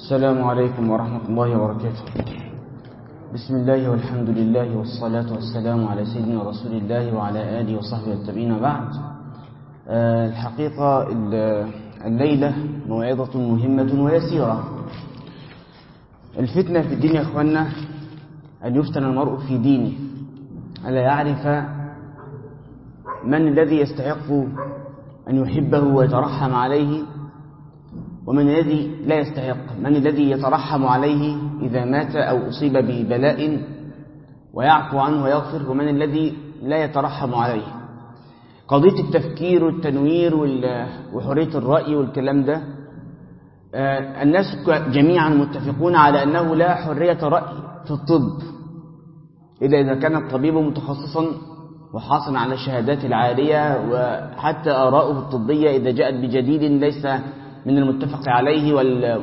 السلام عليكم ورحمة الله وبركاته بسم الله والحمد لله والصلاة والسلام على سيدنا رسول الله وعلى آله وصحبه والتابعين بعد آه، الحقيقة الليلة موعظة مهمة ويسيرة الفتنة في الدين يا أخوانا أن يفتن المرء في دينه ألا يعرف من الذي يستحق أن يحبه ويترحم عليه ومن الذي لا يستحق من الذي يترحم عليه إذا مات أو أصيب ببلاء ويعفو عنه ويغفر ومن الذي لا يترحم عليه قضية التفكير والتنوير وحرية الرأي والكلام ده الناس جميعا متفقون على أنه لا حرية رأي في الطب إلا إذا كان الطبيب متخصصا وحاصل على الشهادات العالية وحتى آراؤه الطبية إذا جاءت بجديد ليس من المتفق عليه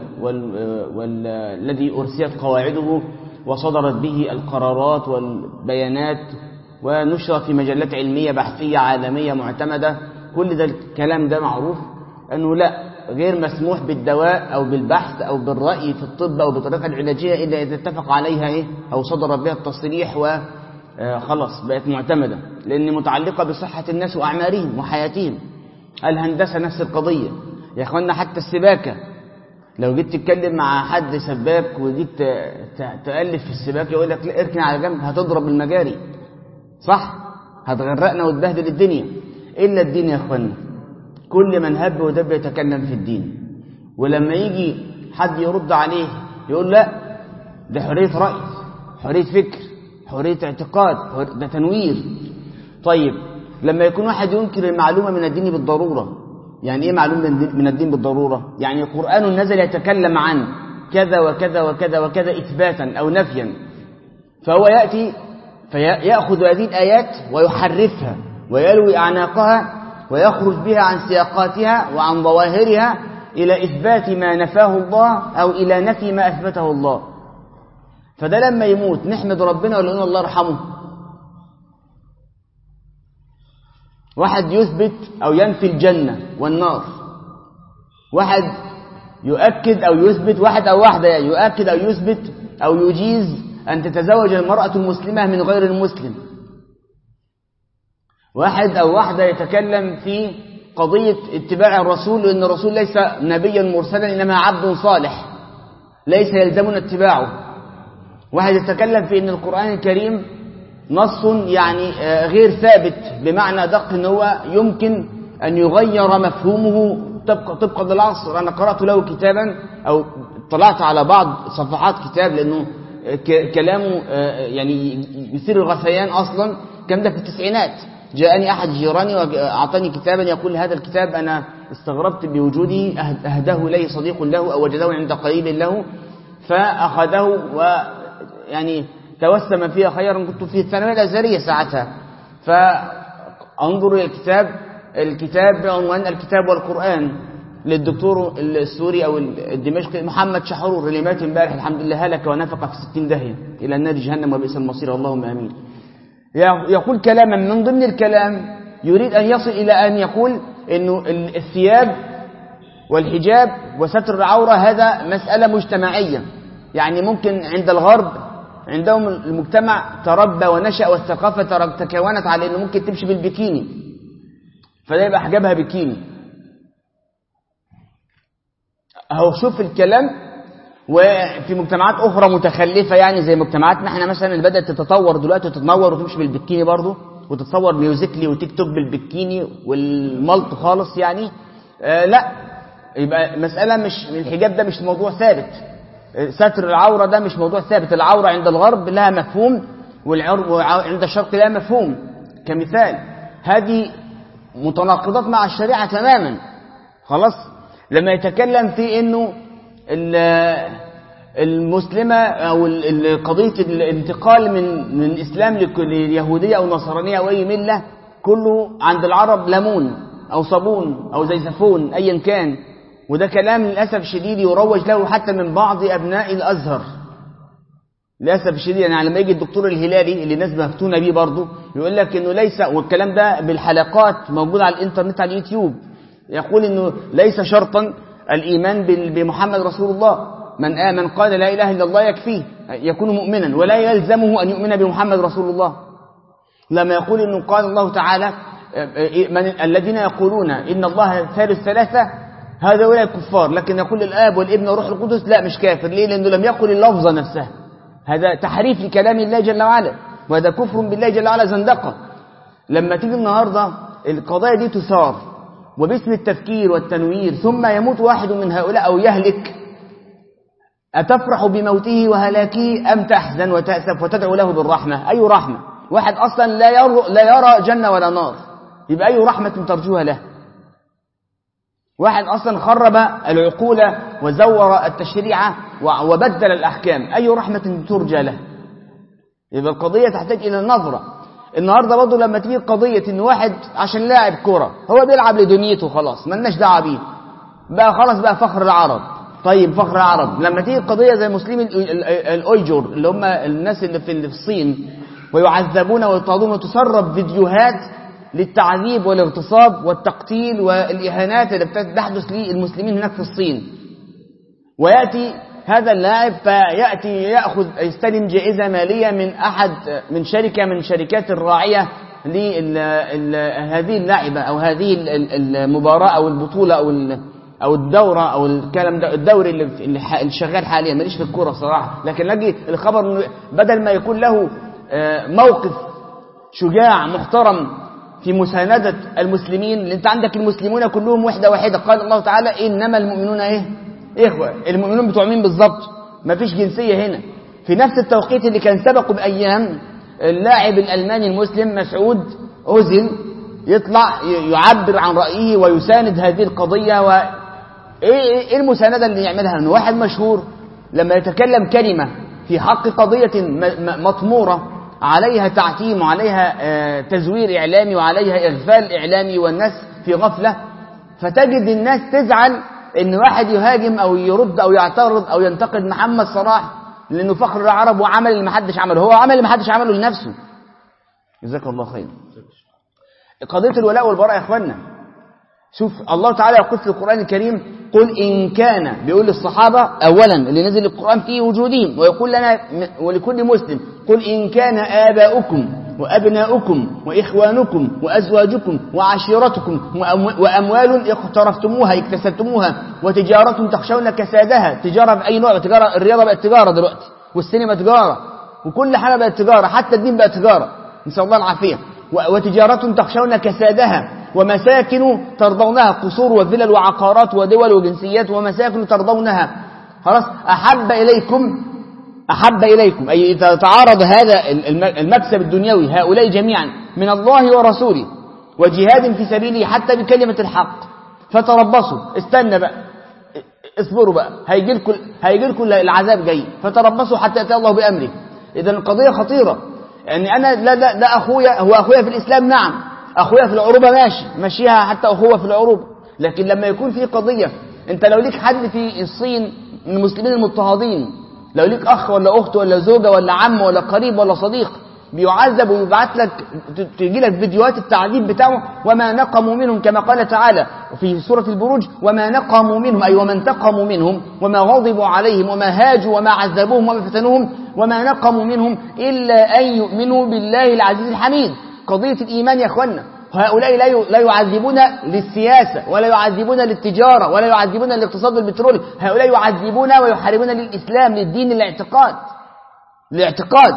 والذي أرسيت قواعده وصدرت به القرارات والبيانات ونشرت في مجلات علمية بحثية عالمية معتمدة كل ده الكلام ده معروف أنه لا غير مسموح بالدواء أو بالبحث أو بالرأي في الطب أو بالطريقة العلاجية إلا إذا اتفق عليها إيه أو صدر بها التصريح وخلاص بقت معتمدة لأن متعلقة بصحة الناس وأعمارهم وحياتهم الهندسة نفس القضية يا اخوانا حتى السباكة لو جيت تتكلم مع حد سباك وجيت تألف في السباكة يقول لك لا اركن على جنب هتضرب المجاري صح هتغرقنا وتبهدل الدنيا إلا الدين يا اخوانا كل من هب ودب يتكلم في الدين ولما يجي حد يرد عليه يقول لا ده حرية رأي حرية فكر حرية اعتقاد ده تنوير طيب لما يكون واحد ينكر المعلومة من الدين بالضرورة يعني ايه معلوم من الدين بالضرورة يعني القرآن نزل يتكلم عن كذا وكذا وكذا وكذا إثباتا أو نفيا فهو يأتي فيأخذ هذه الآيات ويحرفها ويلوي أعناقها ويخرج بها عن سياقاتها وعن ظواهرها إلى إثبات ما نفاه الله أو إلى نفي ما أثبته الله فده لما يموت نحمد ربنا ولا نقول الله يرحمه واحد يثبت أو ينفي الجنة والنار واحد يؤكد أو يثبت واحد أو واحدة يعني يؤكد أو يثبت أو يجيز أن تتزوج المرأة المسلمة من غير المسلم واحد أو واحدة يتكلم في قضية اتباع الرسول لأن الرسول ليس نبيا مرسلا إنما عبد صالح ليس يلزمنا اتباعه واحد يتكلم في أن القرآن الكريم نص يعني غير ثابت بمعنى دق ان هو يمكن أن يغير مفهومه طبقا طبقا للعصر أنا قرأت له كتابا أو طلعت على بعض صفحات كتاب لأنه كلامه يعني يثير الغثيان أصلا كان ده في التسعينات جاءني أحد جيراني وأعطاني كتابا يقول هذا الكتاب أنا استغربت بوجوده أهده إليه صديق له أو وجده عند قريب له فأخذه ويعني توسم فيها خيرا كنت في الثانوية الأزهرية ساعتها فأنظر إلى الكتاب الكتاب بعنوان الكتاب والقرآن للدكتور السوري أو الدمشقي محمد شحرور اللي مات امبارح الحمد لله هلك ونفق في ستين داهية إلى النار جهنم وبئس المصير اللهم آمين يقول كلاما من ضمن الكلام يريد أن يصل إلى أن يقول أنه الثياب والحجاب وستر العورة هذا مسألة مجتمعية يعني ممكن عند الغرب عندهم المجتمع تربى ونشأ والثقافة تكونت على أنه ممكن تمشي بالبكيني فده يبقى حجابها بكيني أهو شوف الكلام وفي مجتمعات أخرى متخلفة يعني زي مجتمعاتنا احنا مثلا اللي بدأت تتطور دلوقتي وتتنور وتمشي بالبكيني برضه وتتصور ميوزيكلي وتيك توك بالبكيني والملط خالص يعني آه لا يبقى مسألة مش الحجاب ده مش موضوع ثابت ستر العورة ده مش موضوع ثابت العورة عند الغرب لها مفهوم وعند الشرق لها مفهوم كمثال هذه متناقضات مع الشريعة تماما خلاص لما يتكلم في انه المسلمة او قضية الانتقال من من الاسلام لليهودية او نصرانية او اي ملة كله عند العرب ليمون او صابون او زيزفون ايا كان وده كلام للأسف الشديد يروج له حتى من بعض أبناء الأزهر للأسف الشديد يعني لما يجي الدكتور الهلالي اللي الناس مفتونة بيه برضه يقول لك إنه ليس والكلام ده بالحلقات موجود على الإنترنت على اليوتيوب يقول إنه ليس شرطا الإيمان بمحمد رسول الله من آمن قال لا إله إلا الله يكفيه يكون مؤمنا ولا يلزمه أن يؤمن بمحمد رسول الله لما يقول أنه قال الله تعالى من الذين يقولون إن الله ثالث ثلاثة هؤلاء الكفار لكن يقول الآب والابن والروح القدس لا مش كافر ليه لأنه لم يقل اللفظة نفسها هذا تحريف لكلام الله جل وعلا وهذا كفر بالله جل وعلا زندقة لما تيجي النهاردة القضايا دي تثار وباسم التفكير والتنوير ثم يموت واحد من هؤلاء أو يهلك أتفرح بموته وهلاكه أم تحزن وتأسف وتدعو له بالرحمة أي رحمة واحد أصلا لا يرى, لا يرى جنة ولا نار يبقى أي رحمة ترجوها له واحد أصلا خرب العقول وزور التشريع وبدل الأحكام أي رحمة ترجى له يبقى القضية تحتاج إلى النظرة النهاردة برضه لما تيجي قضية إن واحد عشان لاعب كرة هو بيلعب لدنيته خلاص ملناش دعوة بيه بقى خلاص بقى فخر العرب طيب فخر العرب لما تيجي قضية زي مسلمي الأويجور اللي هم الناس اللي في الصين ويعذبون ويطردون وتسرب فيديوهات للتعذيب والاغتصاب والتقتيل والإهانات التي تحدث للمسلمين هناك في الصين ويأتي هذا اللاعب فيأتي يأخذ يستلم جائزة مالية من أحد من شركة من شركات الراعية لهذه اللاعبة أو هذه المباراة أو البطولة أو أو الدورة أو الكلام ده الدوري اللي اللي شغال حاليا ماليش في الكورة صراحة لكن نجي الخبر بدل ما يكون له موقف شجاع محترم في مساندة المسلمين اللي انت عندك المسلمون كلهم وحدة واحدة قال الله تعالى إنما المؤمنون ايه إخوة المؤمنون بتوع مين بالظبط ما فيش جنسية هنا في نفس التوقيت اللي كان سبقه بأيام اللاعب الألماني المسلم مسعود أوزيل يطلع يعبر عن رأيه ويساند هذه القضية و ايه المساندة اللي يعملها انه واحد مشهور لما يتكلم كلمة في حق قضية مطمورة عليها تعتيم وعليها تزوير إعلامي وعليها إغفال إعلامي والناس في غفلة فتجد الناس تزعل إن واحد يهاجم أو يرد أو يعترض أو ينتقد محمد صلاح لأنه فخر العرب وعمل اللي محدش عمله هو عمل اللي محدش عمله لنفسه جزاك الله خير قضية الولاء والبراء يا إخوانا شوف الله تعالى يقول في القرآن الكريم قل إن كان بيقول للصحابة أولا اللي نزل القرآن في وجودهم ويقول لنا ولكل مسلم قل إن كان آباؤكم وأبناؤكم وإخوانكم وأزواجكم وعشيرتكم وأموال اقترفتموها اكتسبتموها وتجارة تخشون كسادها تجارة بأي نوع تجارة الرياضة بقت تجارة دلوقتي والسينما تجارة وكل حاجة بقت تجارة حتى الدين بقى تجارة نسأل الله العافية وتجارة تخشون كسادها ومساكن ترضونها قصور وفلل وعقارات ودول وجنسيات ومساكن ترضونها خلاص أحب إليكم أحب إليكم أي إذا تعارض هذا المكسب الدنيوي هؤلاء جميعا من الله ورسوله وجهاد في سبيله حتى بكلمة الحق فتربصوا استنى بقى اصبروا بقى هيجي لكم هيجي لكم العذاب جاي فتربصوا حتى يأتي الله بأمره إذا القضية خطيرة يعني أنا لا لا ده أخويا هو أخويا في الإسلام نعم أخويا في العروبة ماشي مشيها حتى أخوة في العروبة لكن لما يكون في قضية أنت لو ليك حد في الصين من المسلمين المضطهدين لو ليك أخ ولا أخت ولا زوجة ولا عم ولا قريب ولا صديق بيعذب ويبعت لك تجي لك فيديوهات التعذيب بتاعه وما نقموا منهم كما قال تعالى في سورة البروج وما نقموا منهم أي وما انتقموا منهم وما غضبوا عليهم وما هاجوا وما عذبوهم وما فتنوهم وما نقموا منهم إلا أن يؤمنوا بالله العزيز الحميد قضية الإيمان يا أخوانا هؤلاء لا لا يعذبون للسياسة ولا يعذبون للتجارة ولا يعذبون للاقتصاد والبترول هؤلاء يعذبون ويحاربون للإسلام للدين للاعتقاد الاعتقاد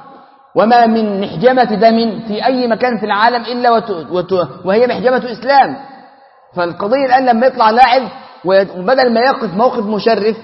وما من محجمة دم في أي مكان في العالم إلا وت... وت... وهي محجمة إسلام فالقضية الآن لما يطلع لاعب وبدل ما يقف موقف مشرف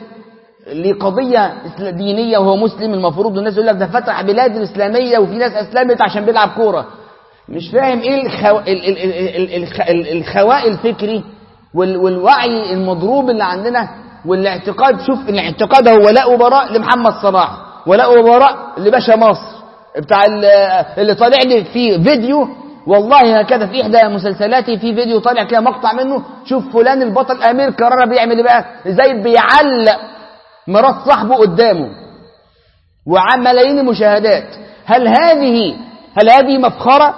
لقضية دينية وهو مسلم المفروض الناس يقول لك ده فتح بلاد إسلامية وفي ناس أسلمت عشان بيلعب كورة مش فاهم ايه الخو... ال... ال... ال... الخواء الفكري وال... والوعي المضروب اللي عندنا والاعتقاد شوف الاعتقاد هو ولاء وبراء لمحمد صلاح ولاء وبراء لباشا مصر بتاع اللي طالع لي في فيديو والله هكذا في احدى مسلسلاتي في فيديو طالع كده مقطع منه شوف فلان البطل امير كرارة بيعمل ايه بقى زي بيعلق مرات صاحبه قدامه وعن ملايين المشاهدات هل هذه هل هذه مفخره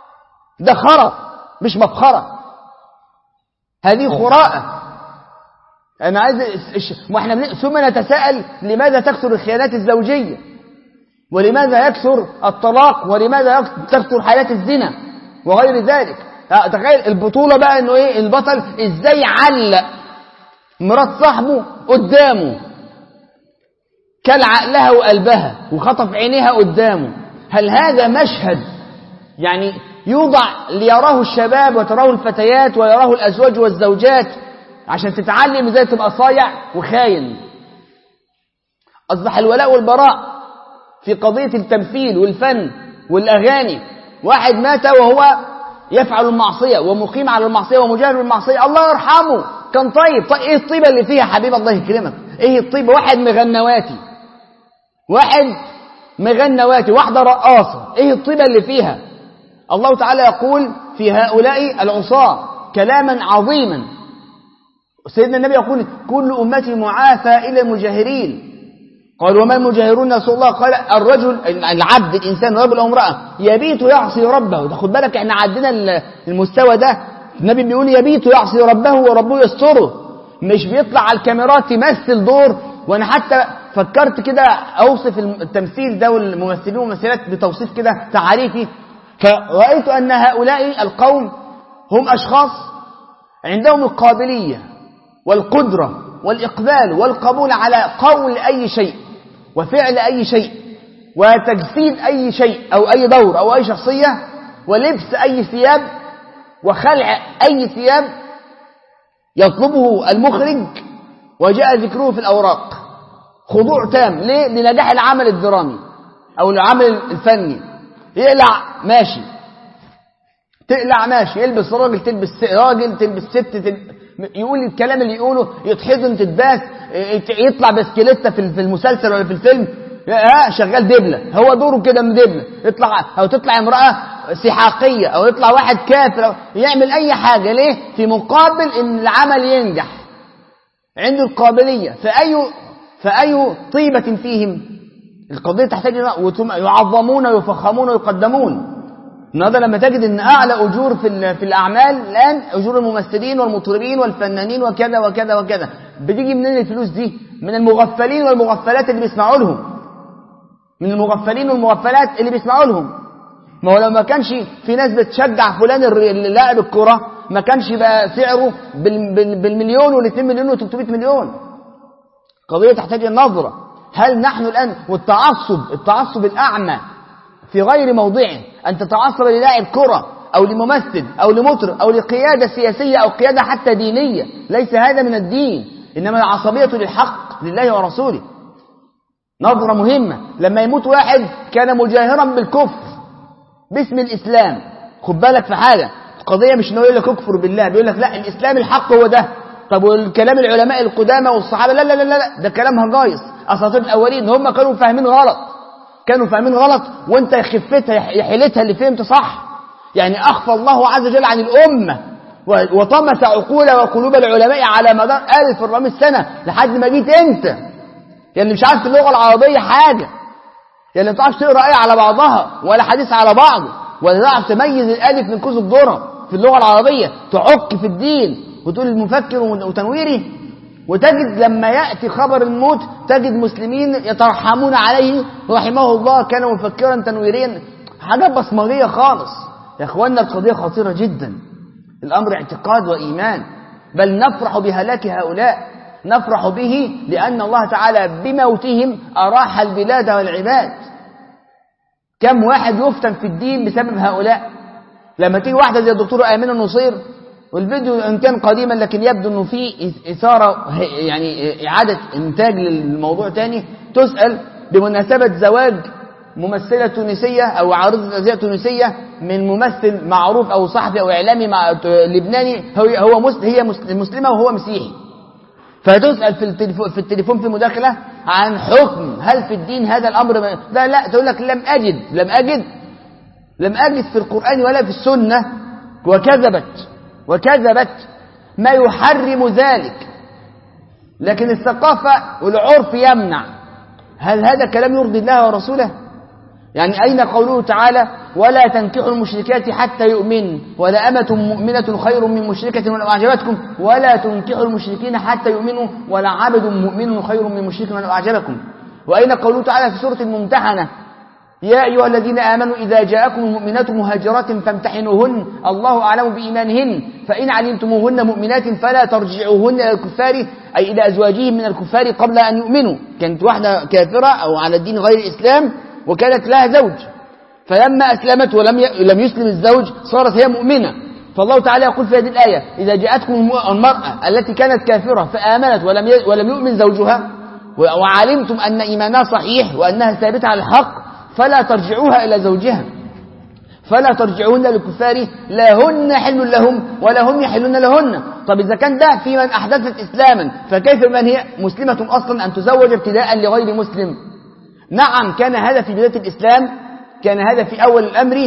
ده خرى مش مفخرة هذه خراءة أنا عايز ما احنا ثم نتساءل لماذا تكثر الخيانات الزوجية ولماذا يكثر الطلاق ولماذا تكثر حالات الزنا وغير ذلك تخيل البطولة بقى انه ايه البطل ازاي علق مرات صاحبه قدامه كل عقلها وقلبها وخطف عينيها قدامه هل هذا مشهد يعني يوضع ليراه الشباب وتراه الفتيات ويراه الأزواج والزوجات عشان تتعلم ازاي تبقى صايع وخاين أصبح الولاء والبراء في قضية التمثيل والفن والأغاني واحد مات وهو يفعل المعصية ومقيم على المعصية ومجاهد بالمعصية الله يرحمه كان طيب طيب ايه الطيبة اللي فيها حبيب الله يكرمك ايه الطيبة واحد مغنواتي واحد مغنواتي واحدة رقاصة ايه الطيبة اللي فيها الله تعالى يقول في هؤلاء العصاة كلاما عظيما سيدنا النبي يقول كل أمتي معافى إلى المجاهرين قال وما المجاهرون يا رسول الله قال الرجل العبد الإنسان رجل أو امرأة يبيت يعصي ربه تاخد بالك احنا عدينا المستوى ده النبي بيقول يبيت يعصي ربه وربه يستره مش بيطلع على الكاميرات يمثل دور وانا حتى فكرت كده اوصف التمثيل ده والممثلين والممثلات بتوصيف كده تعريفي فرأيت أن هؤلاء القوم هم أشخاص عندهم القابلية والقدرة والإقبال والقبول على قول أي شيء وفعل أي شيء وتجسيد أي شيء أو أي دور أو أي شخصية ولبس أي ثياب وخلع أي ثياب يطلبه المخرج وجاء ذكره في الأوراق خضوع تام ليه؟ لنجاح العمل الدرامي أو العمل الفني يقلع ماشي تقلع ماشي يلبس راجل تلبس راجل تلبس ست تلبس يقول الكلام اللي يقوله يتحضن تتباس يطلع بسكيلته في المسلسل ولا في الفيلم ها شغال دبله هو دوره كده من دبله يطلع او تطلع امراه سحاقيه او يطلع واحد كافر أو يعمل اي حاجه ليه في مقابل ان العمل ينجح عنده القابليه فاي فاي طيبه فيهم القضيه تحتاج يعظمون ويفخمون ويقدمون النهارده لما تجد ان اعلى اجور في في الاعمال الان اجور الممثلين والمطربين والفنانين وكذا وكذا وكذا بتيجي منين الفلوس دي من المغفلين والمغفلات اللي بيسمعوا لهم من المغفلين والمغفلات اللي بيسمعوا لهم ما هو لو ما كانش في ناس بتشجع فلان اللي لاعب الكرة ما كانش بقى سعره بالمليون والاثنين مليون و300 مليون قضية تحتاج النظرة هل نحن الآن والتعصب التعصب الأعمى في غير موضعه أن تتعصب للاعب كرة أو لممثل أو لمطرب أو لقيادة سياسية أو قيادة حتى دينية ليس هذا من الدين إنما العصبية للحق لله ورسوله نظرة مهمة لما يموت واحد كان مجاهرا بالكفر باسم الإسلام خد بالك في حاجة القضية مش انه يقول لك اكفر بالله بيقول لك لا الإسلام الحق هو ده طب والكلام العلماء القدامى والصحابة لا لا لا لا ده كلام هجايص أساطير الأولين هم كانوا فاهمين غلط كانوا فاهمين غلط وانت خفتها يا حيلتها اللي فهمت صح يعني أخفى الله عز وجل عن الأمة وطمس عقول وقلوب العلماء على مدار 1400 سنة لحد ما جيت انت يا اللي مش عارف اللغة العربية حاجة يا اللي ما بتعرفش تقرا آية على بعضها ولا حديث على بعضه ولا تعرف تميز الألف من كوز الذرة في اللغة العربية تعك في الدين وتقول المفكر وتنويري وتجد لما يأتي خبر الموت تجد مسلمين يترحمون عليه رحمه الله كان مفكرا تنويريا حاجة بصمجية خالص يا اخوانا القضية خطيرة جدا الأمر اعتقاد وإيمان بل نفرح بهلاك هؤلاء نفرح به لأن الله تعالى بموتهم أراح البلاد والعباد كم واحد يفتن في الدين بسبب هؤلاء لما تيجي واحدة زي الدكتورة آمنة النصير والفيديو إن كان قديما لكن يبدو أنه في إثارة يعني إعادة إنتاج للموضوع تاني تسأل بمناسبة زواج ممثلة تونسية أو عارضة أزياء تونسية من ممثل معروف أو صحفي أو إعلامي مع لبناني هو هو مسلم هي مسلمة وهو مسيحي فتسأل في التليفون في التليفون في مداخلة عن حكم هل في الدين هذا الأمر لا لا تقول لك لم أجد لم أجد لم أجد في القرآن ولا في السنة وكذبت وكذبت ما يحرم ذلك لكن الثقافة والعرف يمنع هل هذا كلام يرضي الله ورسوله يعني أين قوله تعالى ولا تنكحوا المشركات حتى يؤمن ولا أمة مؤمنة خير من مشركة ولو أعجبتكم ولا تنكحوا المشركين حتى يؤمنوا ولا عبد مؤمن خير من مشرك ولو أعجبكم وأين قوله تعالى في سورة الممتحنة يا أيها الذين آمنوا إذا جاءكم المؤمنات مهاجرات فامتحنوهن الله أعلم بإيمانهن فإن علمتموهن مؤمنات فلا ترجعوهن إلى الكفار أي إلى أزواجهم من الكفار قبل أن يؤمنوا كانت واحدة كافرة أو على الدين غير الإسلام وكانت لها زوج فلما أسلمت ولم لم يسلم الزوج صارت هي مؤمنة فالله تعالى يقول في هذه الآية إذا جاءتكم المرأة التي كانت كافرة فآمنت ولم ولم يؤمن زوجها وعلمتم أن إيمانها صحيح وأنها ثابتة على الحق فلا ترجعوها إلى زوجها فلا ترجعوهن للكفار لا هن حل لهم ولا هم يحلون لهن طب إذا كان ده في من أحدثت إسلاما فكيف من هي مسلمة أصلا أن تزوج ابتداء لغير مسلم نعم كان هذا في بداية الإسلام كان هذا في أول الأمر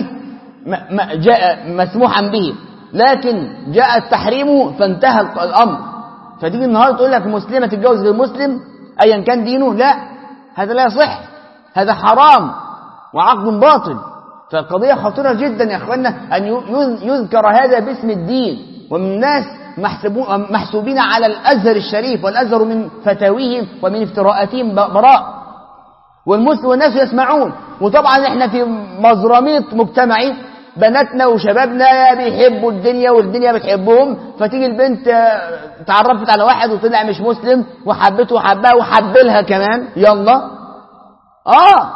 جاء مسموحا به لكن جاء التحريم فانتهى الأمر فتيجي النهارده تقول لك مسلمة تتجوز غير مسلم أيا كان دينه لا هذا لا يصح هذا حرام وعقد باطل فالقضية خطيرة جدا يا أخوانا أن يذكر هذا باسم الدين ومن الناس محسوبين على الأزهر الشريف والأزهر من فتاويهم ومن افتراءاتهم براء والمسلم والناس يسمعون وطبعا احنا في مزرميط مجتمعي بناتنا وشبابنا بيحبوا الدنيا والدنيا بتحبهم فتيجي البنت تعرفت على واحد وطلع مش مسلم وحبته وحبها وحبلها كمان يلا اه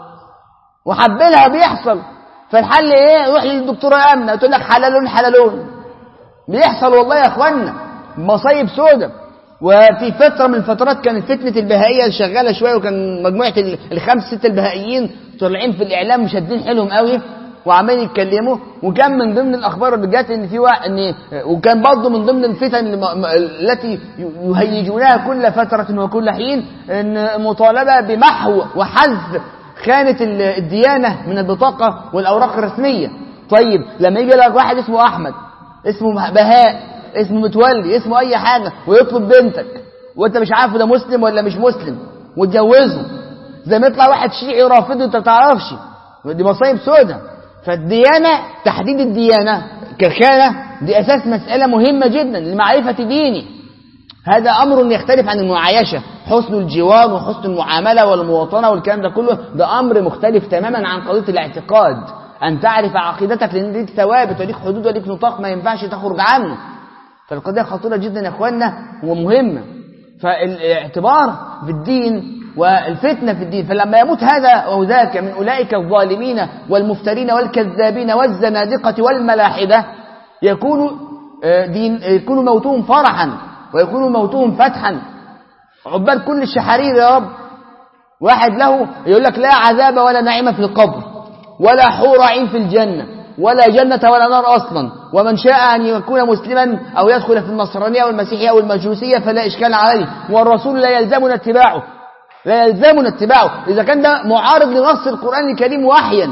وحبلها بيحصل فالحل ايه روح للدكتوره امنه تقول لك حلالون حلالون بيحصل والله يا اخوانا مصايب سودة وفي فترة من الفترات كانت فتنة البهائية شغالة شوية وكان مجموعة الخمس ست البهائيين طالعين في الإعلام مشدين حيلهم قوي وعمالين يتكلموا وكان من ضمن الأخبار اللي جات إن في واحد إن وكان برضه من ضمن الفتن التي يهيجونها كل فترة وكل حين إن مطالبة بمحو وحذف خانة الديانة من البطاقة والأوراق الرسمية طيب لما يجي لك واحد اسمه أحمد اسمه بهاء اسمه متولي اسمه أي حاجة ويطلب بنتك وأنت مش عارف ده مسلم ولا مش مسلم وتجوزه زي ما يطلع واحد شيعي رافضه أنت ما تعرفش دي مصايب سودة فالديانة تحديد الديانة كخانة دي أساس مسألة مهمة جدا لمعرفة ديني هذا أمر يختلف عن المعايشة حسن الجوار وحسن المعاملة والمواطنة والكلام ده كله ده أمر مختلف تماما عن قضية الاعتقاد أن تعرف عقيدتك لأن ليك ثوابت وليك حدود وليك نطاق ما ينفعش تخرج عنه فالقضية خطيرة جدا يا أخوانا ومهمة فالاعتبار في الدين والفتنة في الدين فلما يموت هذا أو ذاك من أولئك الظالمين والمفترين والكذابين والزنادقة والملاحدة يكون دين يكون موتهم فرحا ويكون موتهم فتحا عباد كل الشحارير يا رب واحد له يقول لك لا عذاب ولا نعيم في القبر ولا حور عين في الجنة ولا جنة ولا نار أصلا ومن شاء أن يكون مسلما أو يدخل في النصرانية والمسيحية والمجوسية فلا إشكال عليه والرسول لا يلزمنا اتباعه لا يلزمنا اتباعه إذا كان ده معارض لنص القرآن الكريم وحيا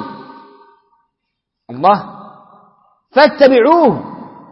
الله فاتبعوه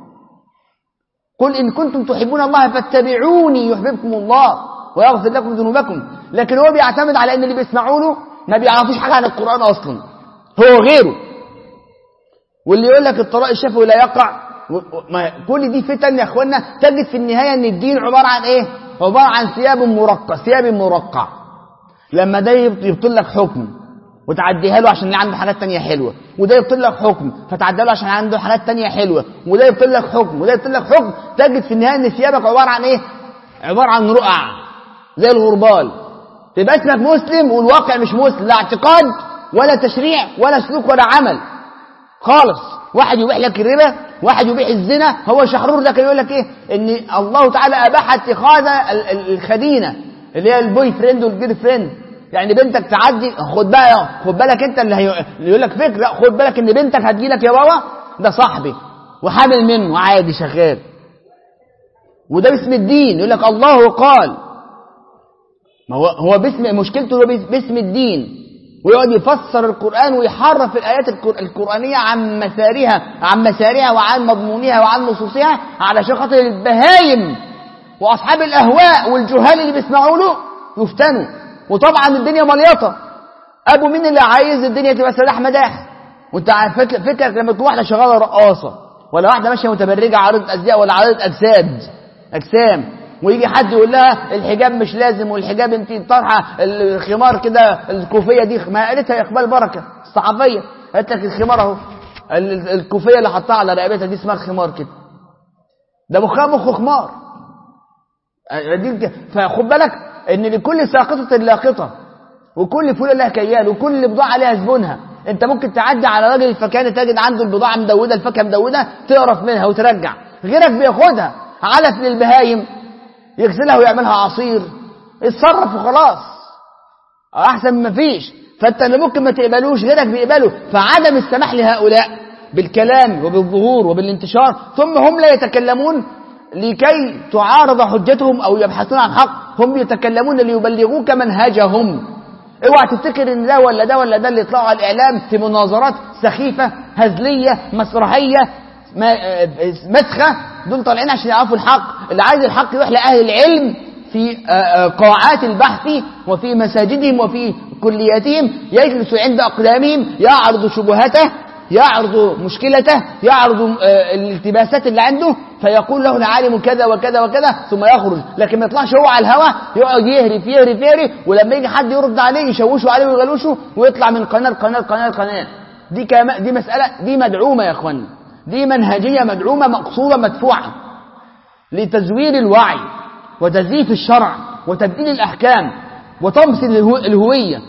قل إن كنتم تحبون الله فاتبعوني يحببكم الله ويغفر لكم ذنوبكم لكن هو بيعتمد على ان اللي بيسمعوا له ما بيعرفوش حاجه عن القران اصلا هو غيره واللي يقول لك الطلاق الشفوي لا يقع كل دي فتن يا اخوانا تجد في النهايه ان الدين عباره عن ايه عباره عن ثياب مرقع ثياب مرقع لما ده يبطل لك حكم وتعديها له عشان اللي عنده حاجات تانية حلوة وده يبطل لك حكم فتعديها له عشان عنده حاجات تانية حلوة وده يبطل لك حكم وده يبطل لك حكم تجد في النهاية ان ثيابك عبارة عن ايه عبارة عن رقع زي الغربال تبقى اسمك مسلم والواقع مش مسلم لا اعتقاد ولا تشريع ولا سلوك ولا عمل خالص واحد يبيح لك الربا واحد يبيح الزنا هو شحرور ده كان يقول لك ايه ان الله تعالى اباح اتخاذ الخدينه اللي هي البوي فريند والجير فريند يعني بنتك تعدي خد بقى خد بالك انت اللي, هي... اللي يقول لك فكره خد بالك ان بنتك هتجي لك يا بابا ده صاحبي وحامل منه عادي شغال وده باسم الدين يقول لك الله قال ما هو هو باسم مشكلته هو باسم الدين ويقعد يفسر القرآن ويحرف الآيات القرآنية عن مسارها عن مسارها وعن مضمونها وعن نصوصها علشان خاطر البهايم وأصحاب الأهواء والجهال اللي بيسمعوا له يفتنوا وطبعا الدنيا مليطة ابو مين اللي عايز الدنيا تبقى سلاح مداح وانت عارف فكرك فكرك لما تكون واحده شغاله رقاصه ولا واحده ماشيه متبرجه عارضه ازياء ولا عارضه اجساد اجسام ويجي حد يقول لها الحجاب مش لازم والحجاب انت طرحه الخمار كده الكوفيه دي ما قالتها يا اقبال بركه الصحفيه قالت لك الخمار اهو ال- الكوفيه اللي حطها على رقبتها دي اسمها الخمار كده ده مخها مخ خمار دي فخد بالك ان لكل ساقطه لاقطه وكل فوله لها كيال وكل بضاعه لها زبونها انت ممكن تعدي على راجل الفكانه تجد عنده البضاعه مدوده الفاكهه مدوده تقرف منها وترجع غيرك بياخدها علف للبهايم يغسلها ويعملها عصير اتصرف وخلاص احسن ما فيش فانت اللي ممكن ما تقبلوش غيرك بيقبله فعدم السماح لهؤلاء بالكلام وبالظهور وبالانتشار ثم هم لا يتكلمون لكي تعارض حجتهم او يبحثون عن حق هم يتكلمون ليبلغوك منهجهم اوعى تفتكر ان ده ولا ده ولا ده اللي يطلعوا على الاعلام في مناظرات سخيفه هزليه مسرحيه ما- آه، مسخه دول طالعين عشان يعرفوا الحق اللي عايز الحق يروح لاهل العلم في آه، آه، قاعات البحث وفي مساجدهم وفي كلياتهم يجلس عند اقدامهم يعرض شبهته يعرض مشكلته يعرض آه، الالتباسات اللي عنده فيقول له العالم كذا وكذا وكذا ثم يخرج لكن ما يطلعش هو على الهواء يقعد يهري في يهري في يهري ولما يجي حد يرد عليه يشوشوا عليه ويغلوشوا ويطلع من قناه لقناه لقناه لقناه دي كما دي مساله دي مدعومه يا اخوانا دي منهجيه مدعومه مقصوده مدفوعه لتزوير الوعي وتزييف الشرع وتبديل الأحكام وطمس الهو- الهوية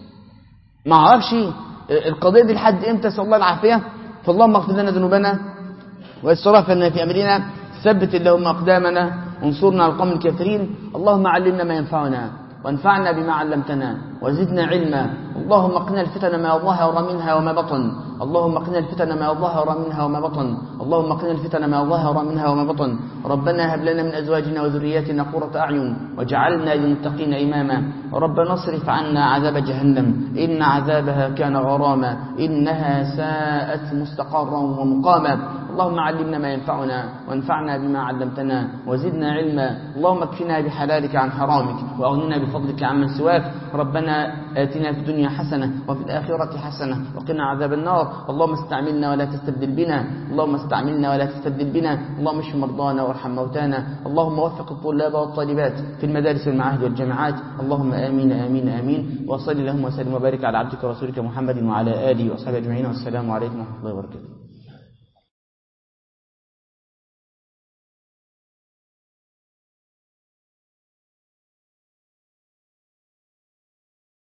ما اعرفش القضية دي لحد امتى نسأل الله العافية فاللهم اغفر لنا ذنوبنا واسرافنا في أمرنا ثبت اللهم أقدامنا وانصرنا على القوم الكافرين اللهم علمنا ما ينفعنا وانفعنا بما علمتنا وزدنا علما اللهم قنا الفتن ما ظهر منها وما بطن اللهم قنا الفتن ما ظهر منها وما بطن اللهم قنا الفتن ما ظهر منها وما بطن ربنا هب لنا من أزواجنا وذرياتنا قرة أعين واجعلنا للمتقين إماما ربنا اصرف عنا عذاب جهنم إن عذابها كان غراما إنها ساءت مستقرا ومقاما اللهم علمنا ما ينفعنا وانفعنا بما علمتنا وزدنا علما اللهم اكفنا بحلالك عن حرامك واغننا بفضلك عمن سواك ربنا آتنا في الدنيا حسنة وفي الآخرة حسنة وقنا عذاب النار اللهم استعملنا ولا تستبدل بنا اللهم استعملنا ولا تستبدل بنا اللهم اشف مرضانا وارحم موتانا اللهم وفق الطلاب والطالبات في المدارس والمعاهد والجامعات اللهم آمين آمين آمين وصل اللهم وسلم وبارك على عبدك ورسولك محمد وعلى آله وصحبه أجمعين والسلام عليكم ورحمة الله وبركاته